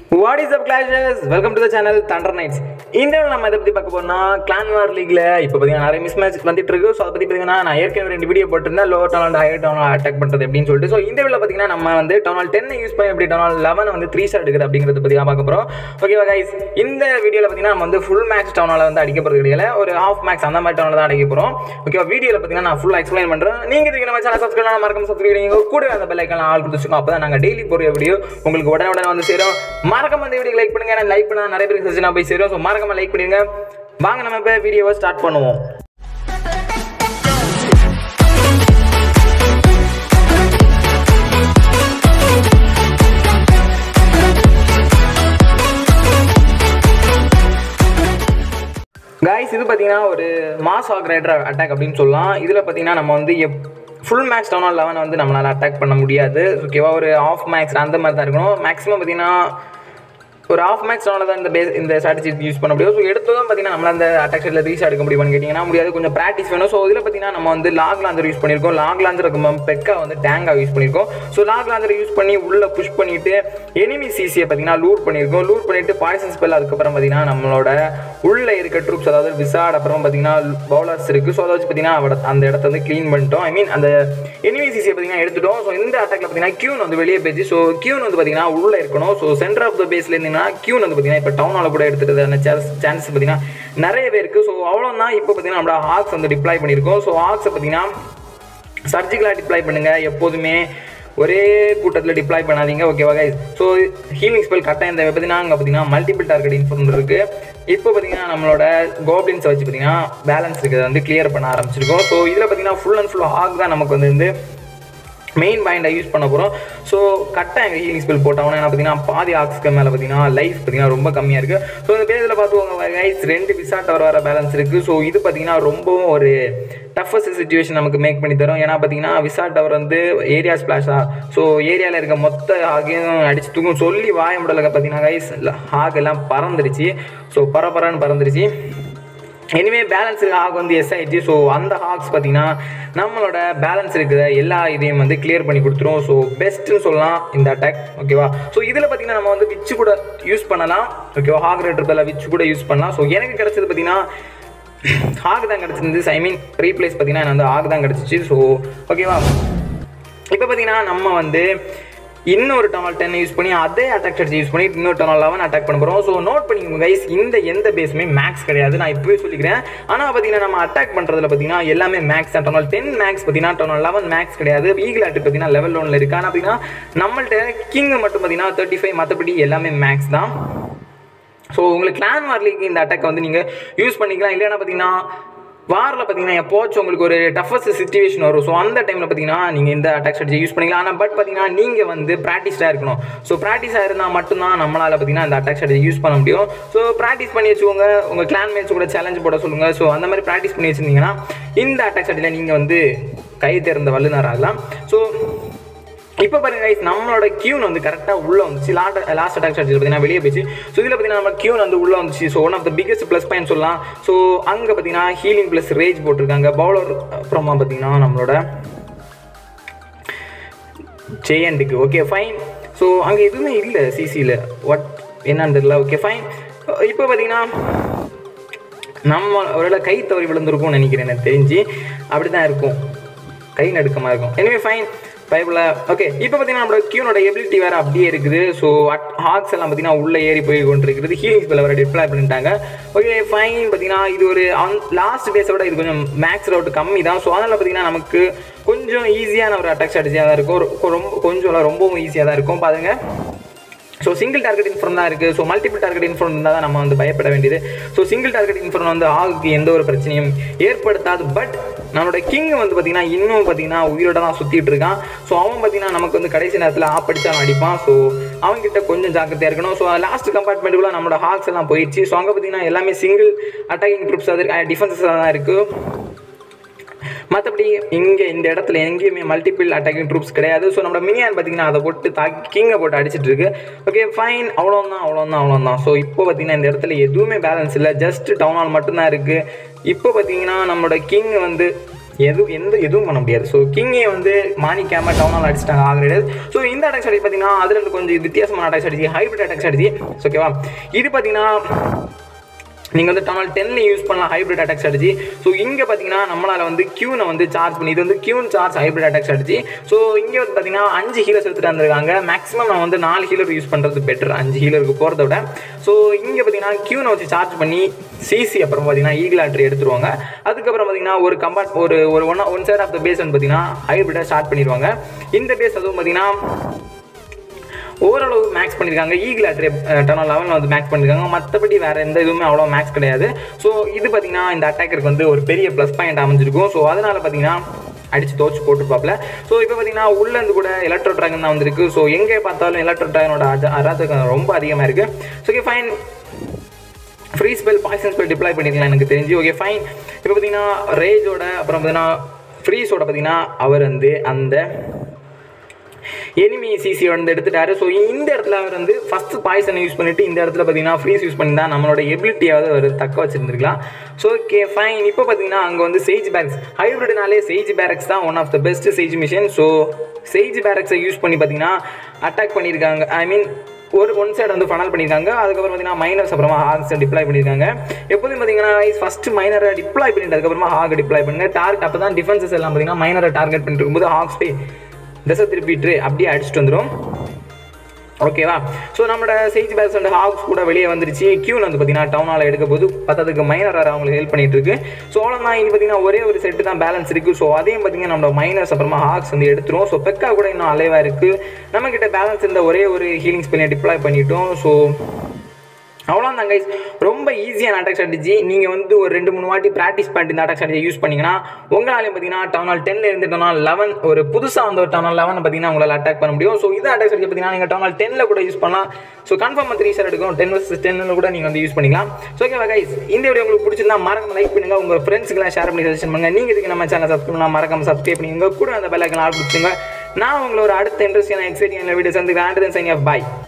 what is up clashers welcome to the channel Thunder Knights இந்த நாள் நம்ம இதை பற்றி பார்க்க போறோம்னா கிளான் வார் லீக்ல இப்போ பார்த்தீங்கன்னா நிறைய மிஸ் மேட்ச் வந்துட்டு இருக்கு ஸோ அதை பற்றி பார்த்தீங்கன்னா நான் ஏற்கனவே ரெண்டு வீடியோ போட்டிருந்தேன் low town and higher town attack பண்ணுறது அப்படின்னு சொல்லிட்டு ஸோ இந்த வீடியோ பார்த்தீங்கன்னா நம்ம வந்து டவுன் டென் யூஸ் பண்ணி எப்படி டவுன் லெவன் வந்து த்ரீ ஸ்டார் எடுக்குது அப்படிங்கிறத பற்றி தான் பார்க்க போகிறோம் ஓகேவா கைஸ் இந்த வீடியோவில் பார்த்தீங்கன்னா நம்ம வந்து ஃபுல் மேக்ஸ் டவுனால் வந்து அடிக்க போகிறது கிடையாது ஒரு ஹாஃப் மேக்ஸ் அந்த மாதிரி டவுனில் தான் அடிக்க போகிறோம் ஓகேவா வீடியோவில் பார்த்தீங்கன்னா நான் ஃபுல்லாக எக்ஸ்பிளைன் பண்ணுறேன் நீங்கள் இதுக்கு நம்ம சேனல் சப்ஸ்கிரைப் பண்ணாம மறக்காம சப்ஸ்கிரைப் பண்ணுங்க கூட அந்த பெல் ஐக்கான ஆள் கொடுத்துருக்கோம் அப்போ தான் நாங்கள் டெய்லி போகிற வீடியோ உங்களுக்கு உடனே உடனே வந்து சேரும் மறக்காம இந்த வீடியோ லைக் பண்ணுங்க லைக் பண்ணா நிறைய பேருக்கு சஜனா போய் சேரும் ஸோ மறக்காம லைக் பண்ணிடுங்க வாங்க நம்ம இப்போ வீடியோவை ஸ்டார்ட் பண்ணுவோம் காய்ஸ் இது பார்த்தீங்கன்னா ஒரு மாஸ் ஆக் ரைடர் அட்டாக் அப்படின்னு சொல்லலாம் இதில் பார்த்தீங்கன்னா நம்ம வந்து எப் ஃபுல் மேக்ஸ் டவுன் லெவன் வந்து நம்மளால் அட்டாக் பண்ண முடியாது ஓகேவா ஒரு ஆஃப் மேக்ஸ் அந்த மாதிரி தான் இருக்கணும் மேக்ஸிமம் பார்த்தீங்கன்னா ஒரு ஆஃப் மேக்ஸ் டவுனில் தான் இந்த பேஸ் இந்த ஸ்ட்ராட்டஜி யூஸ் பண்ண முடியும் ஸோ எடுத்ததும் பார்த்தீங்கன்னா நம்மளால் அந்த அட்டாக் சைடில் ரீச் எடுக்க முடியுமான்னு கேட்டிங்கன்னா முடியாது கொஞ்சம் ப்ராக்டிஸ் வேணும் ஸோ இதில் பார்த்தீங்கன்னா நம்ம வந்து லாக் லாந்தர் யூஸ் பண்ணியிருக்கோம் லாக் லாந்தர் இருக்கும் பெக்கா வந்து டேங்கா யூஸ் பண்ணியிருக்கோம் ஸோ லாக் லாந்தர் யூஸ் பண்ணி உள்ளே புஷ் பண்ணிட்டு எனிமி சிசியை பார்த்தீங்கன்னா லூட் பண்ணியிருக்கோம் லூட் பண்ணிட்டு பாய்சன் ஸ்பெல் அதுக்கப்புறம் பார்த்தீங்கன்னா நம்மளோட உள்ளே இருக்க ட்ரூப்ஸ் அதாவது விசாட் அப்புறம் பார்த்தீங்கன்னா பவுலர்ஸ் இருக்குது ஸோ அதை வச்சு பார்த்தீங்கன்னா அவட- அந்த இடத்த வந்து க்ளீன் பண்ணிட்டோம் ஐ மீன் அந்த எனிமி சிசியை பார்த்தீங்கன்னா எடுத்துட்டோம் ஸோ இந்த அட்டாக்ல பார்த்தீங்கன்னா கியூன் வந்து வெளியே போயிடுச்சு ஸோ கியூன் வந்து பார்த்தீங்கன்னா உள்ளே இருக்கணும் ஸோ சென்டர் ஆஃப் த பேஸ்ல இருந்தீங்கன்னா கியூன் வந்து பார்த்தீங்கன்னா இப்போ டவுனால் கூட எடுத்துட்டு சான்ஸ் பார்த்தீங்கன்னா நிறைய பேருக்கு ஸோ அவ்வளோதான் இப்போ பார்த்தீங்கன்னா நம்மளோட ஹாக்ஸ் வந்து டிப்ளாய் பண்ணியிருக்கோம் ஸோ ஹாக்ஸை பார்த்தீங்கன்னா சர்ஜிக்கலாக டிப்ளாய் பண்ணுங்க எப்போதுமே ஒரே கூட்டத்தில் டிப்ளாய் பண்ணாதீங்க ஓகேவா கைஸ் ஸோ ஹீலிங் ஸ்பெல் கரெக்டாக இந்த பார்த்தீங்கன்னா அங்கே பார்த்தீங்கன்னா மல்டிபிள் டார்கெட் இன்ஃபர்ம் இருக்குது இப்போ பார்த்தீங்கன்னா நம்மளோட கோப்ளின்ஸை வச்சு பார்த்தீங்கன்னா பேலன்ஸ் இருக்கிறத வந்து கிளியர் பண்ண ஆரம்பிச்சிருக்கோம் ஸோ இதில் பார்த்தீங்கன்னா ஃபுல் அண்ட் ஃபுல் ஹாக் தான் நமக்கு வந்து வந்து மெயின் பாயிண்டை யூஸ் பண்ண போகிறோம் ஸோ கரெக்டாக எங்கள் ஹீலிங் ஸ்பெல் போட்டவொன்னே என்ன பார்த்தீங்கன்னா பாதி ஆக்ஸ்க்கு மேலே பார்த்தீங்கன்னா லைஃப் பார்த்தீங்கன்னா ரொம்ப கம்மியாக இருக்குது ஸோ இந்த பேஜில் பார்த்துக்கோங்க கைஸ் ரெண்டு விசாட் வர வர பேலன்ஸ் இருக்குது ஸோ இது பார்த்தீங்கன்னா ரொம்பவும் ஒரு டஃபஸ்ட் சுச்சுவேஷன் நமக்கு மேக் பண்ணி தரும் ஏன்னா பார்த்தீங்கன்னா விசாட் டவர் வந்து ஏரியா ஸ்பிளாஷா ஸோ ஏரியாவில் இருக்க மொத்த ஹாகையும் அடிச்சு தூக்கும் சொல்லி வாய முடலுக்கு பார்த்தீங்கன்னா கைஸ் ஹாக் எல்லாம் பறந்துருச்சு ஸோ பரபரன்னு பறந்துருச்சு எனிவே பேலன்ஸ் ஹாக் வந்து எஸ் ஆயிடுச்சு ஸோ அந்த ஹாக்ஸ் பார்த்தீங்கன்னா நம்மளோட பேலன்ஸ் இருக்கிற எல்லா இதையும் வந்து கிளியர் பண்ணி கொடுத்துரும் ஸோ பெஸ்ட்டுன்னு சொல்லலாம் இந்த அட்டாக் ஓகேவா ஸோ இதில் பார்த்தீங்கன்னா நம்ம வந்து விச்சு கூட யூஸ் பண்ணலாம் ஓகேவா ஹாக் ரேட்டர் பதிலாக விச்சு கூட யூஸ் பண்ணலாம் ஸோ எனக்கு கிடைச்சது பார்த்தீங்கன்னா ஹாக் தான் கிடச்சிருந்து ஐ மீன் ரீப்ளேஸ் பார்த்தீங்கன்னா எனக்கு வந்து ஹாக் தான் கிடச்சிச்சு ஸோ ஓகேவா இப்போ பார்த்தீங்கன்னா நம்ம வந்து இன்னொரு டனல் டென் யூஸ் பண்ணி அதே அட்டாக் ஸ்ட்ராட்டஜி யூஸ் பண்ணி இன்னொரு டனல் லெவன் அட்டாக் பண்ண போகிறோம் ஸோ நோட் பண்ணிக்கோங்க கைஸ் இந்த எந்த பேஸுமே மேக்ஸ் கிடையாது நான் இப்போவே சொல்லிக்கிறேன் ஆனால் பார்த்தீங்கன்னா நம்ம அட்டாக் பண்ணுறதுல பார்த்தீங்கன்னா எல்லாமே மேக்ஸ் தான் டனல் டென் மேக்ஸ் பார்த்தீங்கன்னா டனல் லெவன் மேக்ஸ் கிடையாது ஈகிள் ஆட்டு பார்த்தீங்கன்னா லெவல் ஒன்ல இருக்கு ஆனால் பார்த்தீங்கன்னா நம்மள்ட்ட கிங் மட்டும் பார்த்தீங்கன்னா தேர்ட்டி ஃபைவ் மற்றபடி எல்லாமே மேக்ஸ் தான் ஸோ உங்களுக்கு கிளான் வார்லிக்கு இந்த அட்டாக் வந்து நீங்கள் யூஸ் பண்ணிக்கலாம் இல்லைன்னா பார்த்தீங்கன்னா வாரில் பார்த்தீங்கன்னா எப்போச்சும் உங்களுக்கு ஒரு டஃபஸ்ட் சுச்சுவேஷன் வரும் ஸோ அந்த டைமில் பார்த்தீங்கன்னா நீங்கள் இந்த அட்டாக் ஸ்ட்ராட்டஜி யூஸ் பண்ணிக்கலாம் ஆனால் பட் பார்த்தீங்கன்னா நீங்கள் வந்து ப்ராக்டிஸ்டாக இருக்கணும் ஸோ ப்ராக்டிஸாக இருந்தால் மட்டும்தான் நம்மளால் பார்த்தீங்கன்னா இந்த அட்டாக் ஸ்ட்ராட்டஜி யூஸ் பண்ண முடியும் ஸோ ப்ராக்டிஸ் பண்ணி வச்சுக்கோங்க உங்கள் கிளான் மேட்ச் கூட சேலஞ்ச் போட சொல்லுங்கள் ஸோ அந்த மாதிரி ப்ராக்டிஸ் பண்ணி வச்சுருந்தீங்கன்னா இந்த அட்டாக் ஸ்ட்ராட்டஜியில் நீங்கள் வந்து கை தேர்ந்த வல்லுநர் ஆகலாம் ஸோ இப்போ பாருங்க guys நம்மளோட கியூன் வந்து கரெக்டாக உள்ள வந்துச்சு லாஸ்ட் லாஸ்ட் அட்டாக் ஸ்ட்ராட்டஜி பார்த்தீங்கன்னா வெளியே போச்சு ஸோ இதில் பார்த்தீங்கன்னா நம்ம கியூன் வந்து உள்ள வந்துச்சு so one of the biggest plus point சொல்லலாம் ஸோ அங்கே பார்த்தீங்கன்னா ஹீலிங் ப்ளஸ் ரேஜ் போட்டிருக்காங்க பவுலர் அப்புறமா பார்த்தீங்கன்னா நம்மளோட ஜெயண்டுக்கு ஓகே ஃபைன் ஸோ அங்கே எதுவுமே இல்லை சிசியில் வாட் என்னன்னு தெரியல ஓகே ஃபைன் இப்போ பார்த்தீங்கன்னா நம்ம ஒருவேளை கை தவறி விழுந்திருக்கும்னு நினைக்கிறேன் எனக்கு தெரிஞ்சு அப்படி தான் இருக்கும் கை நடுக்கமாக இருக்கும் எனவே ஃபைன் பைபிள் ஓகே இப்போ பார்த்தீங்கன்னா நம்மளோட கியூனோட எபிலிட்டி வேறு அப்படியே இருக்குது ஸோ ஹாக்ஸ் எல்லாம் பார்த்தீங்கன்னா உள்ளே ஏறி போய் கொண்டிருக்கிறது ஹீலிங் ஸ்பெல் வேறு டிப்ளை பண்ணிட்டாங்க ஓகே ஃபைன் பார்த்தீங்கன்னா இது ஒரு லாஸ்ட் டேஸை விட இது கொஞ்சம் மேக்ஸ் ரவுட் கம்மி தான் ஸோ அதனால் பார்த்தீங்கன்னா நமக்கு கொஞ்சம் ஈஸியான ஒரு அட்டாக் ஸ்ட்ராட்டஜியாக தான் இருக்கும் ரொ- ரொம்ப கொஞ்சம் இல்ல, ரொம்பவும் ஈஸியாக தான் இருக்கும் பாருங்க ஸோ சிங்கிள் டார்கெட் இன்ஃபர்ம் தான் இருக்குது ஸோ மல்டிபிள் டார்கெட் இன்ஃபர்ம் இருந்தால் தான் நம்ம வந்து பயப்பட வேண்டியது ஸோ சிங்கிள் டார்கெட் இன்ஃபர்ம் வந்து ஆகுக்கு எந்த ஒரு பிரச்சனையும் ஏற்படுத்தாது பட் நம்மளோட கிங் வந்து பார்த்தீங்கன்னா இன்னும் பார்த்தீங்கன்னா உயிரோட தான் சுற்றிட்டு இருக்கான் ஸோ அவன் பார்த்தீங்கன்னா நமக்கு வந்து கடைசி நேரத்தில் ஆப்படிச்சு அவன் அடிப்பான் ஸோ அவன்கிட்ட கொஞ்சம் ஜாக்கிரதையாக இருக்கணும் ஸோ லாஸ்ட் கம்பார்ட்மெண்ட்டுக்குள்ள நம்மளோட ஹாக்ஸ் எல்லாம் போயிடுச்சு ஸோ அங்கே பார்த்தீங்கன்னா எல்லாமே சிங்கிள் அட்டாக்கிங் ட்ரூப்ஸ் அது டிஃபென்சஸ் தான் இருக்குது மற்றபடி இங்கே இந்த இடத்துல எங்கேயுமே மல்டிபிள் அட்டாக்கிங் ட்ரூப்ஸ் கிடையாது ஸோ நம்ம மினியான் பார்த்தீங்கன்னா அதை போட்டு தாக்கி கிங்கை போட்டு அடிச்சிட்டு இருக்கு ஓகே ஃபைன் அவ்வளோதான் அவ்வளோதான் அவ்வளோதான் ஸோ இப்போ பார்த்தீங்கன்னா இந்த இடத்துல எதுவுமே பேலன்ஸ் இல்லை ஜஸ்ட் டவுன் ஹால் மட்டும்தான் இருக்குது இப்போ பார்த்தீங்கன்னா நம்மளோட கிங் வந்து எதுவும் எந்த எதுவும் பண்ண முடியாது ஸோ கிங்கே வந்து மாணிக்காம டவுனால் அடிச்சிட்டாங்க ஆல்ரெடி ஸோ இந்த அட்டாக் ஸ்ட்ராட்டஜி பார்த்தீங்கன்னா அதுல இருந்து கொஞ்சம் வித்தியாசமான attack strategy hybrid attack strategy ஓகேவா இது பார்த்தீங்கன்னா நீங்கள் வந்து டனல் டென்ல யூஸ் பண்ணலாம் ஹைப்ரிட் அட்டாக் ஸ்ட்ராட்டஜி ஸோ இங்கே பார்த்தீங்கன்னா நம்மளால் வந்து கியூனை வந்து சார்ஜ் பண்ணி இது வந்து queen charge hybrid attack strategy so இங்கே வந்து பார்த்தீங்கன்னா அஞ்சு ஹீலர்ஸ் எடுத்துகிட்டு வந்திருக்காங்க மேக்ஸிமம் நான் வந்து நாலு ஹீலர் யூஸ் பண்ணுறது பெட்டர் அஞ்சு ஹீலருக்கு போகிறத விட ஸோ இங்கே பார்த்தீங்கன்னா கியூனை வச்சு சார்ஜ் பண்ணி சிசி அப்புறம் பார்த்தீங்கன்னா ஈகிள் ஆட்ரி எடுத்துருவாங்க அதுக்கப்புறம் பார்த்தீங்கன்னா ஒரு கம்பார்ட் ஒரு ஒரு one one side of the base வந்து பார்த்தீங்கன்னா ஹைப்ரிட்டாக ஸ்டார்ட் பண்ணிடுவாங்க இந்த பேஸ் அதுவும் பார்த்தீங்கன்னா ஓரளவு மேக்ஸ் பண்ணியிருக்காங்க ஈகிள் அட்ரே டனல் லெவலில் வந்து மேக்ஸ் பண்ணியிருக்காங்க மற்றபடி வேறு எந்த இதுவுமே அவ்வளோ மேக்ஸ் கிடையாது ஸோ இது பார்த்தீங்கன்னா இந்த அட்டாக்கருக்கு வந்து ஒரு பெரிய ப்ளஸ் பாயிண்ட் அமைஞ்சிருக்கும் ஸோ அதனால் பார்த்தீங்கன்னா அடிச்சு தோச்சு போட்டுருப்பாப்ல ஸோ இப்போ பார்த்தீங்கன்னா உள்ளேருந்து கூட எலக்ட்ரோ ட்ராகன் தான் வந்திருக்கு ஸோ எங்கே பார்த்தாலும் எலக்ட்ரோ ட்ராகனோட அராத்தகம் ரொம்ப அதிகமாக இருக்குது so okay fine freeze spell poison spell deploy பண்ணிருக்கலாம் எனக்கு தெரிஞ்சு ஓகே ஃபைன் இப்போ பார்த்தீங்கன்னா ரேஜோட அப்புறம் பார்த்தீங்கன்னா ஃப்ரீஸோட பார்த்தீங்கன்னா அவர் வந்து அந்த எனிமி சிசி வந்து எடுத்துட்டாரு ஸோ இந்த இடத்துல அவர் வந்து ஃபர்ஸ்ட் பாய்சனை யூஸ் பண்ணிட்டு இந்த இடத்துல பார்த்தீங்கன்னா ஃப்ரீஸ் யூஸ் பண்ணி தான் நம்மளோட எபிலிட்டியாவது அவர் தக்க வச்சிருந்துருக்கலாம் ஸோ ஓகே ஃபைன் இப்போ பார்த்தீங்கன்னா அங்கே வந்து சேஜ் பேரக்ஸ் ஹைப்ரிட்னாலே சேஜ் பேரக்ஸ் தான் one of the best siege machine so siege பேரக்ஸை யூஸ் பண்ணி பார்த்தீங்கன்னா அட்டாக் பண்ணியிருக்காங்க ஐ மீன் ஒரு ஒன் சைடு வந்து ஃபனல் பண்ணியிருக்காங்க அதுக்கப்புறம் பார்த்தீங்கன்னா மைனர்ஸ் அப்புறமா ஹாக்ஸ் டிப்ளாய் பண்ணியிருக்காங்க எப்போதும் பார்த்தீங்கன்னா ஃபஸ்ட்டு மைனரை டிப்ளாய் பண்ணிட்டு அதுக்கப்புறமா ஹாக் டிப்ளாய் பண்ணுங்க டார்கெட் அப்போ தான் டிஃபென்சஸ் எல்லாம் பார்த்தீங்கன்னா மைனரை டார்கெட் பண்ணிட்டு இருக்கும்போது ஹாக்ஸ் போய் திசை திருப்பிட்டு அப்படியே அடிச்சுட்டு வந்துடும் ஓகேவா ஸோ நம்மளோட சேஜ் பேக்ஸ் அண்ட் ஹாக்ஸ் கூட வெளியே வந்துருச்சு கியூன் வந்து பார்த்தீங்கன்னா டவுன் ஹால் எடுக்க போது பத்ததுக்கு மைனர் அவங்களுக்கு ஹெல்ப் பண்ணிட்டு இருக்கு ஸோ அவ்வளோதான் இனி பார்த்தீங்கன்னா ஒரே ஒரு செட்டு தான் பேலன்ஸ் இருக்குது ஸோ அதையும் பார்த்தீங்கன்னா நம்மளோட மைனர்ஸ் அப்புறமா ஹாக்ஸ் வந்து எடுத்துரும் ஸோ பெக்கா கூட இன்னும் அலைவாக இருக்குது நம்மக்கிட்ட பேலன்ஸ் இருந்த ஒரே ஒரு ஹீலிங் ஸ்பெல்லை டிப்ளாய் பண்ணிட்டோம் ஸோ அவ்வளோதான் கைஸ் ரொம்ப ஈஸியான அட்டாக் ஸ்ட்ராட்டஜி நீங்கள் வந்து ஒரு ரெண்டு மூணு வாட்டி ப்ராக்டிஸ் பண்ணிட்டு இந்த அட்டாக் ஸ்ட்ராட்டஜி யூஸ் பண்ணிங்கன்னா உங்களாலையும் பார்த்தீங்கன்னா டவுனால் டென்ல இருந்து டவுனால் லெவன் ஒரு புதுசாக வந்து ஒரு டவுனால் லெவன் பார்த்தீங்கன்னா உங்களால் அட்டாக் பண்ண முடியும் ஸோ இந்த அட்டாக் ஸ்ட்ராட்டஜி பார்த்தீங்கன்னா நீங்கள் டவுனால் டென்னில் கூட யூஸ் பண்ணலாம் ஸோ கன்ஃபார்மாக த்ரீ ஸ்டார் எடுக்கும் டென் வர்சஸ் டென்னில் கூட நீங்கள் வந்து யூஸ் பண்ணிக்கலாம் ஸோ ஓகேவா கைஸ் இந்த வீடியோ உங்களுக்கு பிடிச்சிருந்தா மறக்காம லைக் பண்ணுங்க உங்கள் ஃப்ரெண்ட்ஸ்க்குலாம் ஷேர் பண்ணி சஜஷன் பண்ணுங்க நீங்கள் இதுக்கு நம்ம சேனல் சப்ஸ்கிரைப் பண்ணலாம் மறக்காம சப்ஸ்கிரைப் பண்ணிங்க கூட அந்த பெல் ஐக்கன் ஆள் பிடிச்சிங்க நான் உங்களை ஒரு அடுத்த இன்ட்ரெஸ்டியான எக்ஸைட்டிங் வீடியோஸ் வந்து ஆண்டதன் சைன் ஆஃப் பாய்